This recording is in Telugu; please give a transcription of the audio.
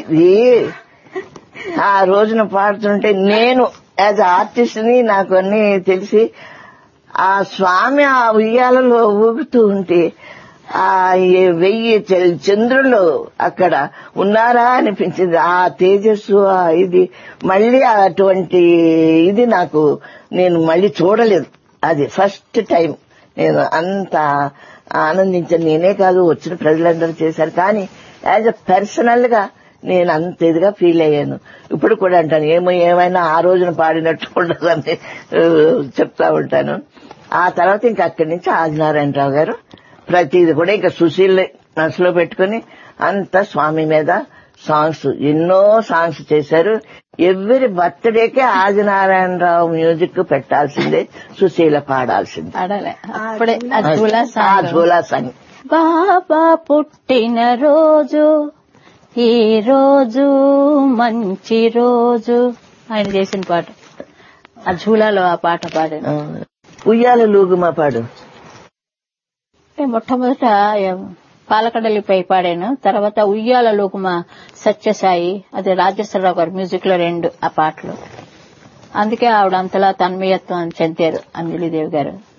ఇది ఆ రోజున పాడుతుంటే నేను యాజ్ ఆర్టిస్ట్ ని నాకు అన్ని తెలిసి ఆ స్వామి ఆ ఉయ్యాలలో ఊగుతూ ఉంటే ఆ ఏ వెయ్యి చ- చంద్రులు అక్కడ ఉన్నారా అనిపించింది ఆ తేజస్సు ఆ ఇది మళ్ళీ అటువంటి ఇది నాకు నేను మళ్ళీ చూడలేదు అది ఫస్ట్ టైం నేను అంత ఆనందించాను నేనే కాదు వచ్చిన ప్రజలందరూ చేశారు కానీ యాజ్ అ పర్సనల్ గా నేను అంత ఇదిగా ఫీల్ అయ్యాను ఇప్పుడు కూడా అంటాను ఏమో ఏమైనా ఆ రోజున పాడినట్టు ఉండదని ఆ, చెప్తా ఉంటాను ఆ తర్వాత ఇంకా అక్కడి నుంచి ఆదినారాయణరావు గారు ప్రతిది కూడా ఇంకా సుశీల్ మనసులో పెట్టుకుని అంత స్వామి మీద సాంగ్స్ ఎన్నో సాంగ్స్ చేశారు ఎవరి బర్త్డేకే ఆదినారాయణరావు మ్యూజిక్ పెట్టాల్సిందే సుశీల పాడాల్సిందే పాడాలి అప్పుడే అజుల ఆ సాంగ్ జూలా సాంగ్ బాబా పుట్టిన రోజు ఈ రోజు మంచి రోజు ఆయన చేసిన పాట ఆ ఝూలాలో ఆ పాట పాడాను ఆ, ఉయ్యాల లూగుమా పాడు అంటే మొట్టమొదట పాలకడలిపై పాడాను తర్వాత ఉయ్యాల లోకుమ సత్యసాయి అది రాజేశ్వరరావు గారు మ్యూజిక్ లో రెండు ఆ పాటలు అందుకే ఆవిడ అంతలా తన్మయత్వం చెందారు అంజలిదేవి గారు